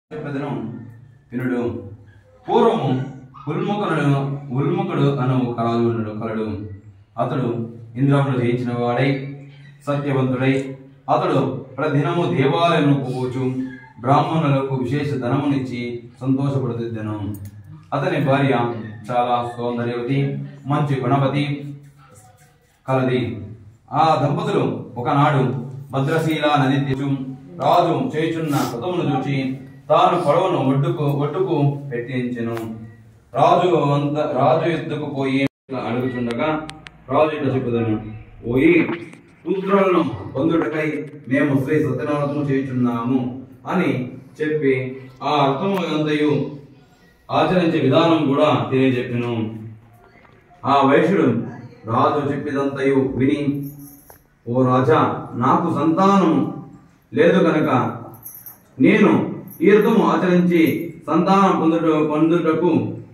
చెప్పెదను వినుడు పూర్వము ఉల్ముఖుడు ఉల్ముఖుడు అను కరాజు ఉండడు కలడు అతడు ఇంద్రమును జయించిన వాడై సత్యవంతుడై అతడు ప్రతిదినము దేవాలయము పోవచ్చు బ్రాహ్మణులకు విశేష ధనమునిచ్చి సంతోషపడుతుద్దెను అతని భార్య చాలా సౌందర్యవతి మంచి గుణవతి కలది ఆ దంపతులు ఒకనాడు భద్రశీల నది తీర్చు రాజు చేయుచున్న వ్రతమును చూచి తాను పడవను ఒడ్డుకు ఒడ్డుకు పెట్టించెను రాజు అంత రాజు ఎద్దుకు పోయి అడుగుచుండగా రాజు ఇట్లా చెప్పుదను పోయి శూద్రులను పొందుటకై మేము శ్రీ సత్యనారాయణ చేయుచున్నాము అని చెప్పి ఆ అర్థము అంతయు ఆచరించే విధానం కూడా తెలియజెప్పెను ఆ వైశ్యుడు రాజు చెప్పిదంతయు విని ఓ రాజా నాకు సంతానం లేదు కనుక నేను ఈ యుద్ధము ఆచరించి సంతానం పొందుట పొందుటకు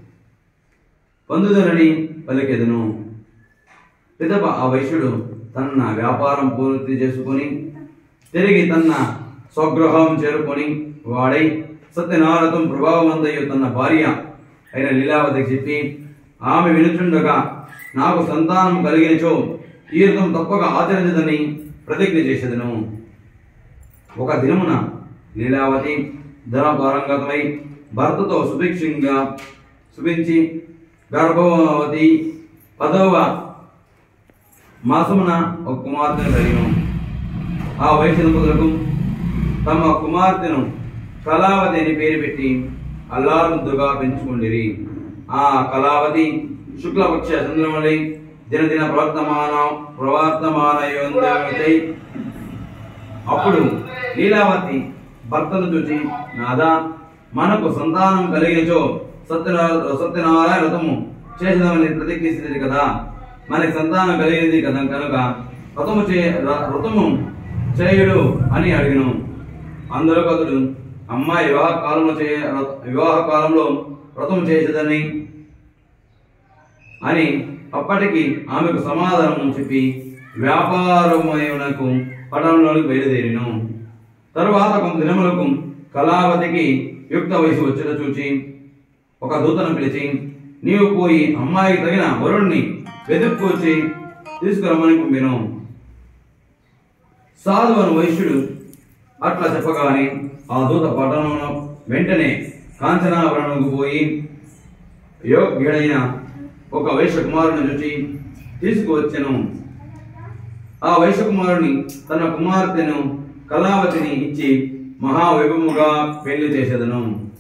పొందుదనని పలికెదను పిదప ఆ వైశ్యుడు తన వ్యాపారం పూర్తి చేసుకొని తిరిగి తన స్వగృహం చేరుకొని వాడై సత్యనారదం ప్రభావమందయ్య తన భార్య అయిన లీలావతికి చెప్పి ఆమె వినుచుండగా నాకు సంతానం కలిగినచో ఈ యుద్ధం తప్పక ఆచరించదని ప్రతిజ్ఞ చేసేదను ఒక దినమున లీలావతి ధనపారంగతమై భర్తతో సుభిక్షంగా సుభించి గర్భవతి పదవ మాసమున ఒక కుమార్తెను కలిగిన ఆ వయసు దంపతులకు తమ కుమార్తెను కళావతి అని పేరు పెట్టి అల్లారుద్దుగా పెంచుకుండిరి ఆ కళావతి శుక్లపక్ష చంద్రమణి దినదిన ప్రవర్తమాన ప్రవర్తమానయోందై అప్పుడు లీలావతి భర్తను చూసి నాదా మనకు సంతానం కలిగినచో సత్యనారాయణ సత్యనారాయణ వ్రతము చేసేదామని ప్రతిజ్ఞిస్తుంది కదా మనకి సంతానం కలిగింది కదా కనుక వ్రతము చే వ్రతము చేయుడు అని అడిగిను అందులో అతడు అమ్మాయి వివాహ కాలంలో చే వివాహ కాలంలో వ్రతం చేసేదని అని అప్పటికి ఆమెకు సమాధానం చెప్పి వ్యాపారమునకు పట్టణంలోనికి బయలుదేరిను తరువాత కొంత దినములకు కళావతికి యుక్త వయసు వచ్చిన చూచి ఒక దూతను పిలిచి నీవు పోయి అమ్మాయికి తగిన వరుణ్ణి వెతుక్కొచ్చి తీసుకురమ్మని పంపిను సాధువను వైశ్యుడు అట్లా చెప్పగానే ఆ దూత పట్టణంలో వెంటనే కాంచనావరణకు పోయి యోగ్యుడైన ఒక వైశ్య కుమారుని చూసి తీసుకువచ్చెను ఆ వైశ్య కుమారుని తన కుమార్తెను కళావతిని ఇచ్చి మహావైభవముగా పెళ్లి చేసేదను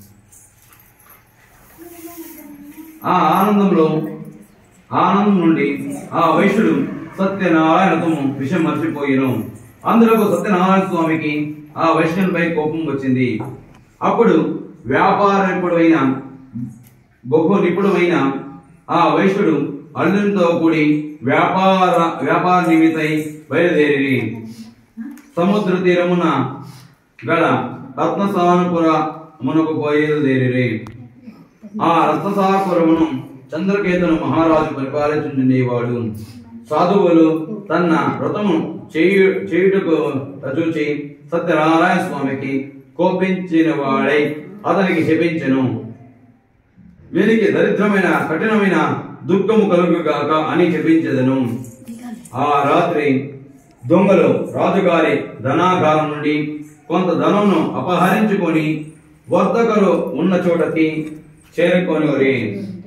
ఆ ఆనందంలో ఆనందం నుండి ఆ వైశ్యుడు సత్యనారాయణతో విషయం మర్చిపోయిను అందులో సత్యనారాయణ స్వామికి ఆ వైష్ణవునిపై కోపం వచ్చింది అప్పుడు వ్యాపార నిపుణుడైన బహు నిపుణుడైన ఆ వైశ్యుడు అల్లునితో కూడి వ్యాపార వ్యాపార నిమిత్తై బయలుదేరి సముద్ర తీరమున గల రత్నసానుపుర మునకు బయలుదేరి ఆ రత్నసాపురమును చంద్రకేతును మహారాజు పరిపాలించుండేవాడు సాధువులు తన వ్రతము చేయు చేయుటకు చూచి సత్యనారాయణ స్వామికి కోపించిన వాడై అతనికి శపించెను వీరికి దరిద్రమైన కఠినమైన దుఃఖము కలుగుగాక అని చెప్పించదను ఆ రాత్రి దొంగలు రాజుగారి ధనాగారం నుండి కొంత ధనమును అపహరించుకొని వర్తకులు ఉన్న చోటకి చేరుకొని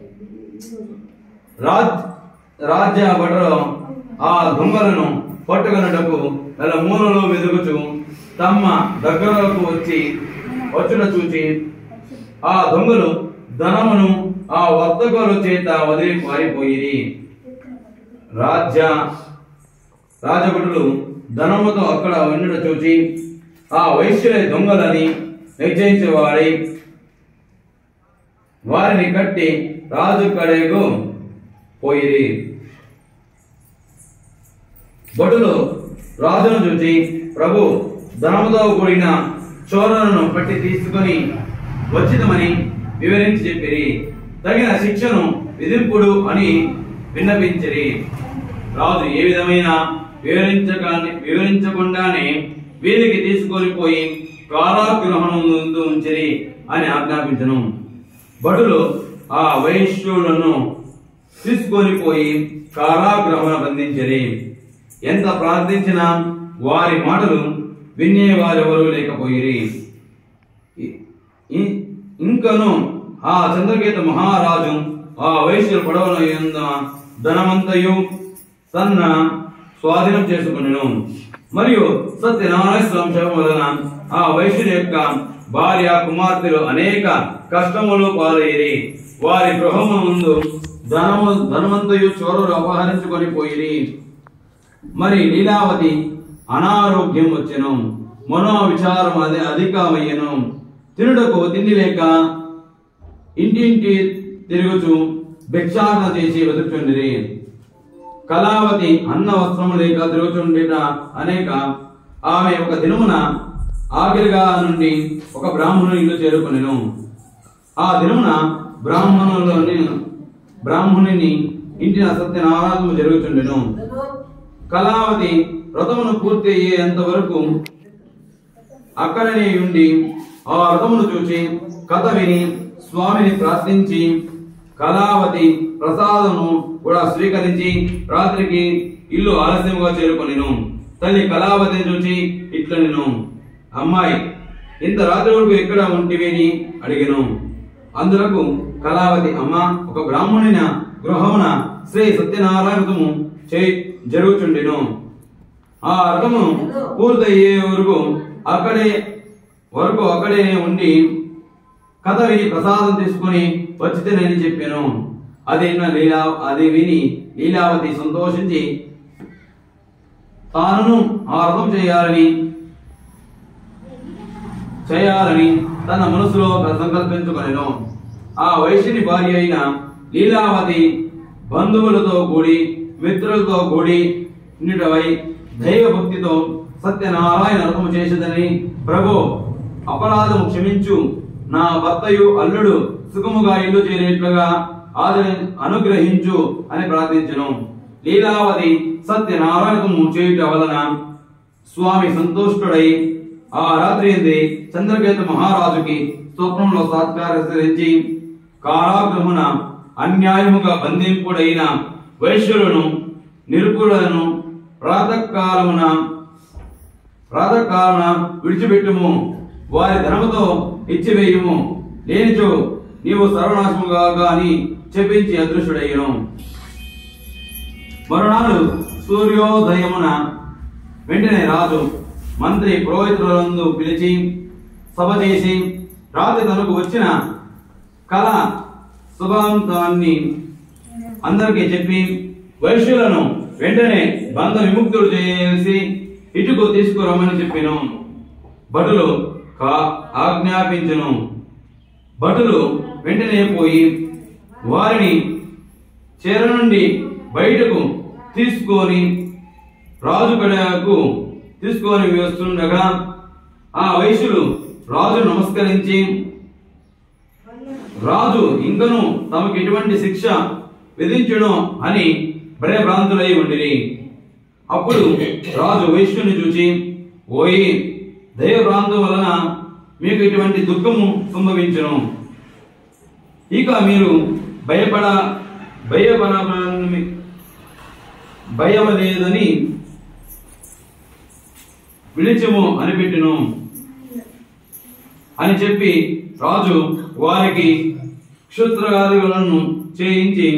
రాజ్ రాజ్య భటులు ఆ దొంగలను పట్టుకొనుటకు గల మూలలో వెతుకుచు తమ దగ్గరకు వచ్చి వచ్చుట చూచి ఆ దొంగలు ధనమును ఆ వర్తకుల చేత వదిలి పారిపోయి రాజ్య రాజభటులు ధనముతో అక్కడ ఉండుట చూచి ఆ వైశ్యుల దొంగలని నిశ్చయించేవాడై వారిని కట్టి రాజు కడేకు పోయిరి భటులు రాజును చూచి ప్రభు ధనముతో కూడిన చోరులను పట్టి తీసుకొని వచ్చిదమని వివరించి చెప్పిరి తగిన శిక్షను విధింపుడు అని విన్నపించిరి రాజు ఏ విధమైన వివరించక వివరించకుండానే వీరికి తీసుకొని పోయి కారాగ్రహణం ముందు ఉంచిరి అని ఆజ్ఞాపించను భటులు ఆ వైశ్యులను తీసుకొని పోయి కారాగ్రహణ బంధించరి ఎంత ప్రార్థించినా వారి మాటలు వినేవారెవరూ లేకపోయిరి ఇ- ఇ- ఇంకను ఆ చంద్రకేత మహారాజు ఆ వైశ్యుల పడవల యందు ధనమంతయు తన్న స్వాధీనం చేసుకునేను మరియు సత్యనారాయణ సంక్షేమం వలన ఆ వైశ్యుని యొక్క భార్య కుమార్తెలు అనేక కష్టములు పాలయ్యి వారి గృహము ముందు ధనము ధనమంతయు చోరులు అపహరించుకొని పోయిరి మరి లీలావతి అనారోగ్యం వచ్చెను మనో విచారం అది అధికమయ్యను తినుటకు తిండి లేక ఇంటింటి తిరుగుచు భిక్షాటన చేసి వెతుకుచుండిరి కళావతి అన్న వస్త్రము లేక తిరుగుచుండిట అనేక ఆమె ఒక దినమున ఆఖరిగా నుండి ఒక బ్రాహ్మణుని ఇల్లు చేరుకొనెను ఆ దినమున బ్రాహ్మణులని బ్రాహ్మణుని ఇంటిన సత్యనారాయణము జరుగుచుండెను కళావతి వ్రతమును పూర్తి అయ్యేంత వరకు అక్కడనే ఉండి ఆ వ్రతమును చూచి కథ విని స్వామిని ప్రార్థించి కళావతి ప్రసాదము కూడా స్వీకరించి రాత్రికి ఇల్లు ఆలస్యముగా చేరుకొనిను తల్లి కళావతిని చూచి ఇట్లనెను అమ్మాయి ఇంత రాత్రి వరకు ఎక్కడ ఉంటివేని అడిగెను అందులకు కళావతి అమ్మ ఒక బ్రాహ్మణుని గృహమున శ్రీ సత్యనారాయణ వ్రతము చే జరుగుచుండెను ఆ రథము పూర్తయ్యే వరకు అక్కడే వరకు అక్కడే ఉండి కథ విని ప్రసాదం తీసుకుని వచ్చితేనని చెప్పాను అది విన్న లీలా అది విని లీలావతి సంతోషించి తాను ఆ రథం చేయాలని చేయాలని తన మనసులో సంకల్పించుకొనెను ఆ వైశ్యుని భార్య అయిన లీలావతి బంధువులతో కూడి మిత్రులతో కూడి నిడవై దైవ భక్తితో సత్యనారాయణ రథము చేసేదని ప్రభు అపరాధము క్షమించు నా భర్తయు అల్లుడు సుఖముగా ఇల్లు చేరేట్లుగా ఆదరి అనుగ్రహించు అని ప్రార్థించను లీలావతి సత్యనారాయణము చేయుట వలన స్వామి సంతుష్టుడై ఆ రాత్రి ఎంది చంద్రకేతు మహారాజుకి స్వప్నంలో సాత్కారించి కారాగృహమున అన్యాయముగా బంధింపుడైన వైశ్యులను నిరుపులను ప్రాతకాలమున ప్రాతకాలమున విడిచిపెట్టుము వారి ధనముతో ఇచ్చివేయుము లేనిచో నీవు సర్వనాశముగా గాని చెప్పించి అదృశ్యుడయ్యను మరునాడు సూర్యోదయమున వెంటనే రాజు మంత్రి పురోహితులందు పిలిచి సభ చేసి రాత్రి తనకు వచ్చిన కళ శుభాంతాన్ని అందరికీ చెప్పి వైశ్యులను వెంటనే బంధ విముక్తులు చేసి ఇటుకు తీసుకురమ్మని చెప్పిను భటులు కా- ఆజ్ఞాపించును భటులు వెంటనే పోయి వారిని చెర నుండి బయటకు తీసుకొని రాజు కడకు తీసుకొని వస్తుండగా ఆ వైశ్యులు రాజు నమస్కరించి రాజు ఇంకను తమకు ఎటువంటి శిక్ష విధించును అని భయభ్రాంతులై ఉండిరి అప్పుడు రాజు వైశ్యుని చూచి ఓయి దైవభ్రాంతం వలన మీకు ఇటువంటి దుఃఖము సంభవించును ఇక మీరు భయపడ భయపడ భయం లేదని విలిచము అనిపెట్టును అని చెప్పి రాజు వారికి క్షుద్రాదిಗಳನ್ನು చేయించి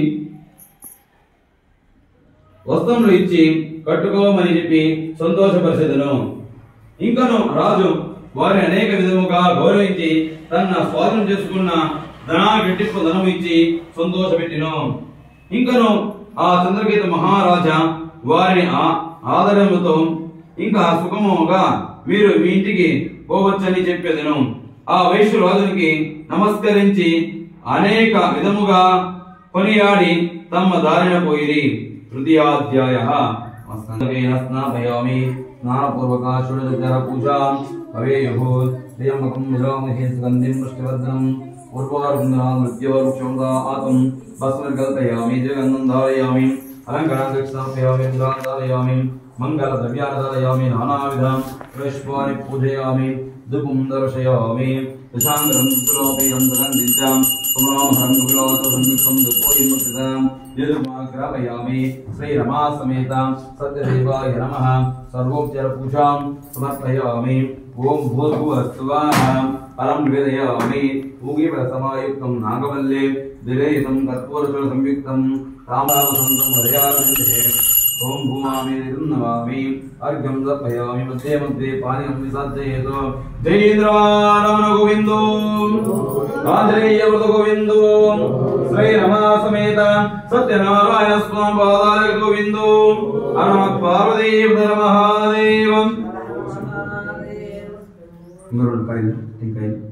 వస్త్రములు ఇచ్చి కట్టుకోమని చెప్పి సంతోషపరిచెదను ఇంకను రాజు వారిని అనేక విధముగా గౌరవించి తన స్వాధీనం చేసుకున్న ధనా గట్టింపు ధనం ఇచ్చి సంతోషపెట్టిను ఇంకను ఆ చంద్రగీత మహారాజా వారిని ఆ- ఆదరముతో ఇంకా సుఖముగా మీరు మీ ఇంటికి పోవచ్చని చెప్పేదను ఆ వైశ్య రాజునికి నమస్కరించి అనేక విధముగా కొనియాడి తమ దారిన పోయిరి తృతీయాధ్యాయ స్నానకేన స్నాపయామి స్నానపూర్వక షోడశోపచార పూజా భవేయుః త్రయంబకం విలోమహే సుగంధిం పుష్టివర్ధనం పూర్వారుంధనాం మృత్యోరుక్షంగా ఆతం భస్మం కల్పయామి జగన్నం ధారయామి అలంకరణం దక్షిణాపయామి ఇంద్రాన్ ధారయామి మంగళ ద్రవ్యాన్ని ధారయామి నానావిధం పుష్పాన్ని పూజయామి ధూపం దర్శయామి యశాంగరం దులోపేయం సుగంధించాం సుమనోహరం దుగ్లోత సంయుక్తం దుఃఖోయిముక్తిదాం యదుమాగ్రాపయామి శ్రీరమా సమేత సత్యదేవాయ నమః సర్వోపచార పూజాం సమర్పయామి ఓం భూర్భువస్వాహ పరం నివేదయామి పూగీపల సమాయుక్తం నాగవల్లే దిలేయుతం కర్పూరచుల సంయుక్తం రామరామసంతం హృదయానందే ఓం భూమామి నమామి అర్ఘ్యం సమర్పయామి మధ్య మధ్య పానీయం విసర్జయేతు జయేంద్రవారమణ గోవిందో ఆంజనేయ వృత గోవిందో శ్రీరమా సమేత సత్యనారాయణ స్వామి పాదాల గోవిందో అన పార్వతీ మహాదేవం ఇంకో రెండు పైన ఇంకా